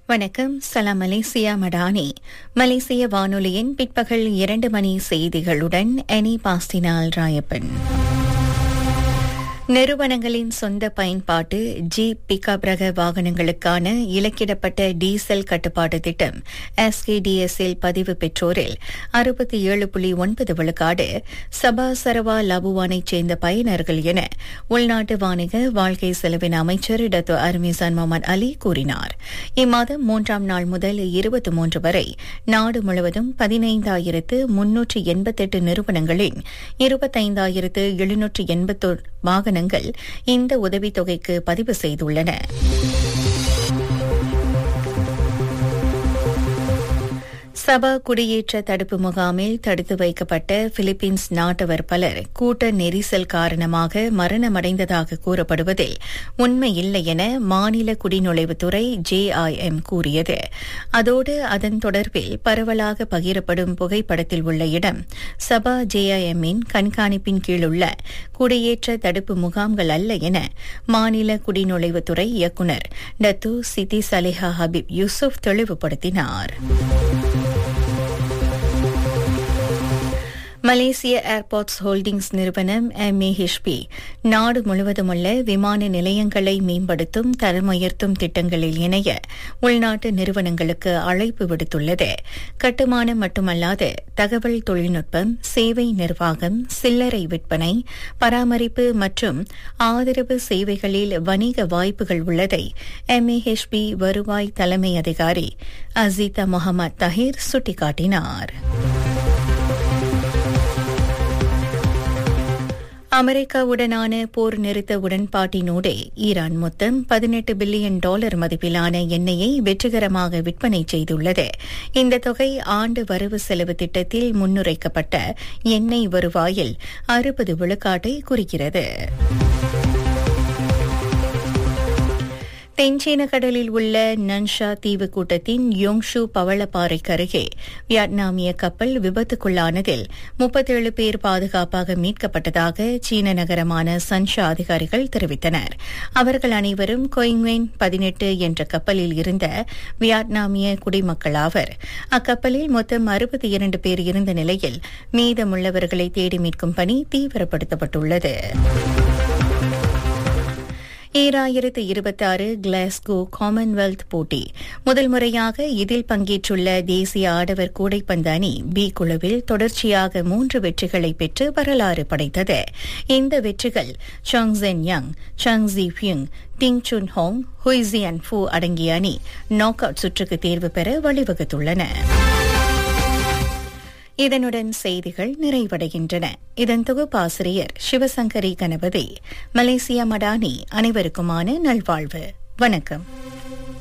வணக்கம் சலாம் மலேசியா மடானி மலேசிய வானொலியின் பிற்பகல் இரண்டு மணி செய்திகளுடன் எனி பாஸ்டினால் ராயப்பன் நிறுவனங்களின் சொந்த பயன்பாட்டு ஜீப் பிக்கப் ரக வாகனங்களுக்கான இலக்கிடப்பட்ட டீசல் கட்டுப்பாட்டு திட்டம் எஸ்கேடிஎஸ்ஸில் பதிவு பெற்றோரில் அறுபத்தி ஏழு புள்ளி ஒன்பது விழுக்காடு சபா சரவா லபுவானைச் சேர்ந்த பயனர்கள் என உள்நாட்டு வாணிக வாழ்க்கை செலவின அமைச்சர் டத்து அர்மிசான் முகமது அலி கூறினார் இம்மாதம் மூன்றாம் நாள் முதல் இருபத்தி மூன்று வரை நாடு முழுவதும் பதினைந்தாயிரத்து முன்னூற்று எண்பத்தெட்டு நிறுவனங்களின் இருபத்தைந்தாயிரத்து எழுநூற்று எண்பத்தோரு வாகனங்கள் இந்த உதவித்தொகைக்கு பதிவு செய்துள்ளன சபா குடியேற்ற தடுப்பு முகாமில் தடுத்து வைக்கப்பட்ட பிலிப்பீன்ஸ் நாட்டவர் பலர் கூட்ட நெரிசல் காரணமாக மரணமடைந்ததாக கூறப்படுவதில் உண்மை இல்லை என மாநில குடிநுழைவுத்துறை ஜேஐஎம் கூறியது அதோடு அதன் தொடர்பில் பரவலாக பகிரப்படும் புகைப்படத்தில் உள்ள இடம் சபா ஜேஐஎம்மின் கண்காணிப்பின் கீழுள்ள குடியேற்ற தடுப்பு முகாம்கள் அல்ல என மாநில குடிநுழைவுத்துறை இயக்குநர் Datuk Siti Saliha Habib Yusuf தெளிவுபடுத்தினார் மலேசிய ஏர்போர்ட்ஸ் ஹோல்டிங்ஸ் நிறுவனம் எம்ஏஹெச்பி நாடு முழுவதுமுள்ள விமான நிலையங்களை மேம்படுத்தும் தரமுயர்த்தும் திட்டங்களில் இணைய உள்நாட்டு நிறுவனங்களுக்கு அழைப்பு விடுத்துள்ளது கட்டுமானம் மட்டுமல்லாது தகவல் தொழில்நுட்பம் சேவை நிர்வாகம் சில்லறை விற்பனை பராமரிப்பு மற்றும் ஆதரவு சேவைகளில் வணிக வாய்ப்புகள் உள்ளதை எம்ஏஹெச்பி வருவாய் தலைமை அதிகாரி அசீதா முகமது தஹீர் சுட்டிக்காட்டினார் அமெரிக்காவுடனான போர் நிறுத்த உடன்பாட்டினூடே ஈரான் மொத்தம் பதினெட்டு பில்லியன் டாலர் மதிப்பிலான எண்ணெயை வெற்றிகரமாக விற்பனை செய்துள்ளது இந்த தொகை ஆண்டு வரவு செலவு திட்டத்தில் முன்னுரைக்கப்பட்ட எண்ணெய் வருவாயில் அறுபது விழுக்காட்டை குறிக்கிறது தென்சீன கடலில் உள்ள நன்ஷா தீவு கூட்டத்தின் யோங்ஷு பவளப்பாறைக்கு அருகே வியட்நாமிய கப்பல் விபத்துக்குள்ளானதில் முப்பத்தேழு பேர் பாதுகாப்பாக மீட்கப்பட்டதாக சீன நகரமான சன்ஷா அதிகாரிகள் தெரிவித்தனர் அவர்கள் அனைவரும் கொயிங்வென் பதினெட்டு என்ற கப்பலில் இருந்த வியட்நாமிய குடிமக்களாவர் அக்கப்பலில் மொத்தம் அறுபத்தி இரண்டு பேர் இருந்த நிலையில் மீதமுள்ளவர்களை தேடி மீட்கும் பணி தீவிரப்படுத்தப்பட்டுள்ளது ஈராயிரத்து இருபத்தி ஆறு கிளாஸ்கோ காமன்வெல்த் போட்டி முதல் முறையாக இதில் பங்கேற்றுள்ள தேசிய ஆடவர் கூடைப்பந்து அணி பி குழுவில் தொடர்ச்சியாக மூன்று வெற்றிகளை பெற்று வரலாறு படைத்தது இந்த வெற்றிகள் சாங்ஸென் யங் சாங் ஜி பியுங் டிங் சுன் ஹோங் ஹுய்சியன் ஃபூ அடங்கிய அணி நாக் அவுட் சுற்றுக்கு தேர்வு பெற வழிவகுத்துள்ளன இதனுடன் செய்திகள் நிறைவடைகின்றன இதன் தொகுப்பாசிரியர் சிவசங்கரி கணபதி மலேசியா மடானி அனைவருக்குமான நல்வாழ்வு வணக்கம்